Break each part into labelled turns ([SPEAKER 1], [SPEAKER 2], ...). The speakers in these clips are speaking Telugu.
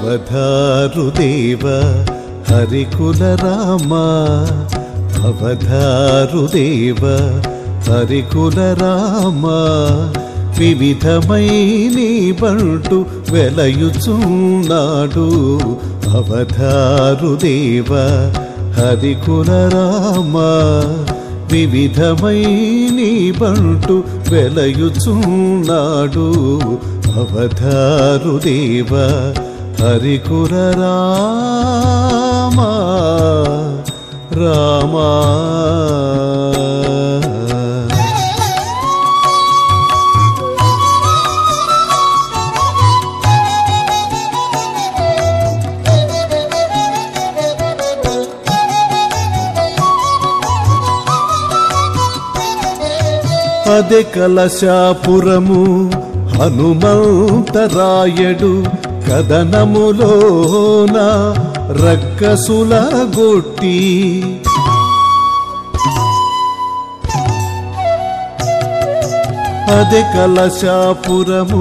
[SPEAKER 1] అవధారుదేవ హరికుల రామ అవధారుదేవ హరికుల రామ వివిధమై నీ బంటు వెలయుచున్నాడు అవధారుదేవ హరికుల రామ వివిధమై నీ బంటు వెలయుచున్నాడు అవధారుదేవ హరికుల రామ రామా అదే కలశాపురము హనుమంతరాయడు కదనములోన రక్కసుల గొట్టి అదే కలశాపురము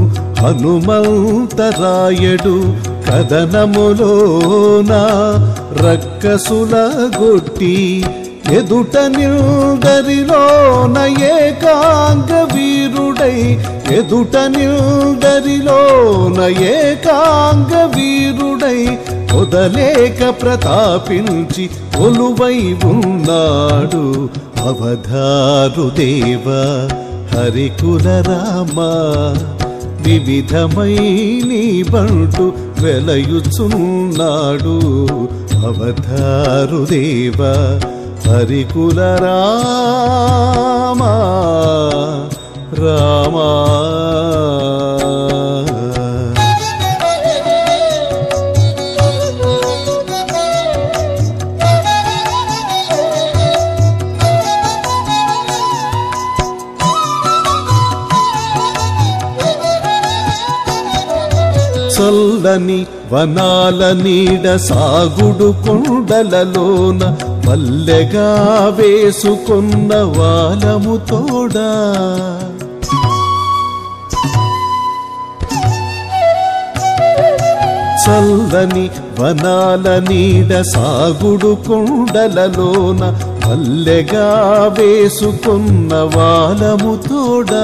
[SPEAKER 1] హనుమంతరాయడు కదనములోన రక్కసుల గొట్టి ఎదుట నిల్దరిలోన ఏకాంగ వీరుడై ఎదుట నిల్దరిలోన ఏకాంగ వీరుడై వదలేక ప్రతాపించి కొలువై ఉన్నాడు అవధారుదేవ హరికుల రామ వివిధమై నీ బంటు వెలయుచున్నాడు అవధారుదేవ హరికుల రామ రామా చల్లని వనాల నీడ సాగుడు కొండలలోన పల్లెగా వేసుకున్న వాలము తోడా చల్లని వనాల నీడ సాగుడు కొండలలోన పల్లెగా వేసుకున్న వాలము తోడా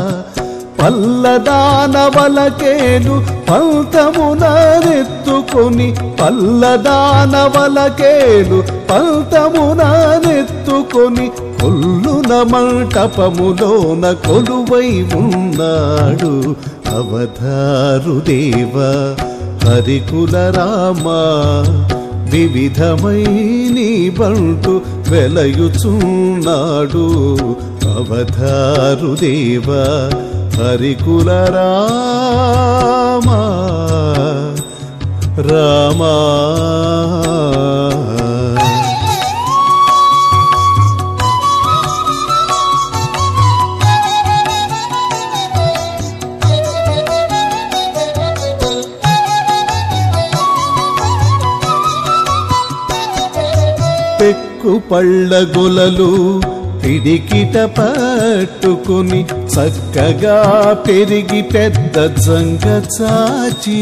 [SPEAKER 1] పల్లదానవలకేలు పంతమునెత్తుకొని పల్లదానవలకేలు పంతమునెత్తుకొని కొల్లున మంటపములోన కొలువై ఉన్నాడు అవధారుదేవ హరికుల రామ వివిధమై నీ బంటు వెలయుచున్నాడు అవధారుదేవ హరికుల రామ రామా పెక్కు పళ్ళ గొలలు పిడికిట పట్టుకుని చక్కగా పెరిగి పెద్ద జంగ చాచి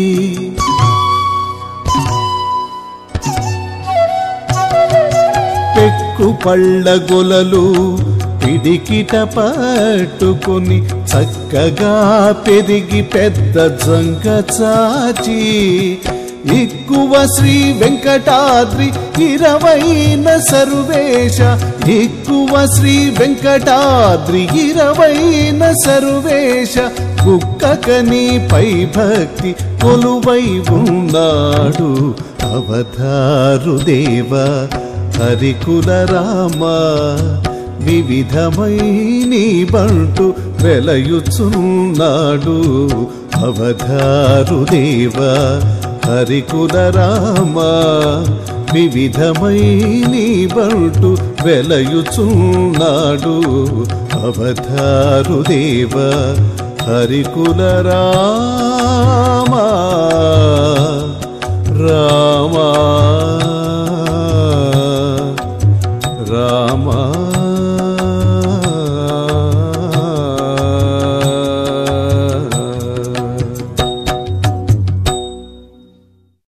[SPEAKER 1] పెక్కు పళ్ళ గొలలు పిడికిట పట్టుకుని చక్కగా పెరిగి పెద్ద జంగ చాచి ఎక్కువ శ్రీ వెంకటాద్రి ఇరవైన సర్వేశ ఎక్కువ శ్రీ వెంకటాద్రి ఇరవైన సర్వేశ కుక్కకని పై భక్తి కొలువై ఉన్నాడు అవధారుదేవ హరికుల రామ వివిధమై నీ బంటు వెలయుచున్నాడు అవధారుదేవ హరికుల రామ వివిధమై నీ బంటు వెలయుచున్నాడు అవధారుదేవ హరికుల రామ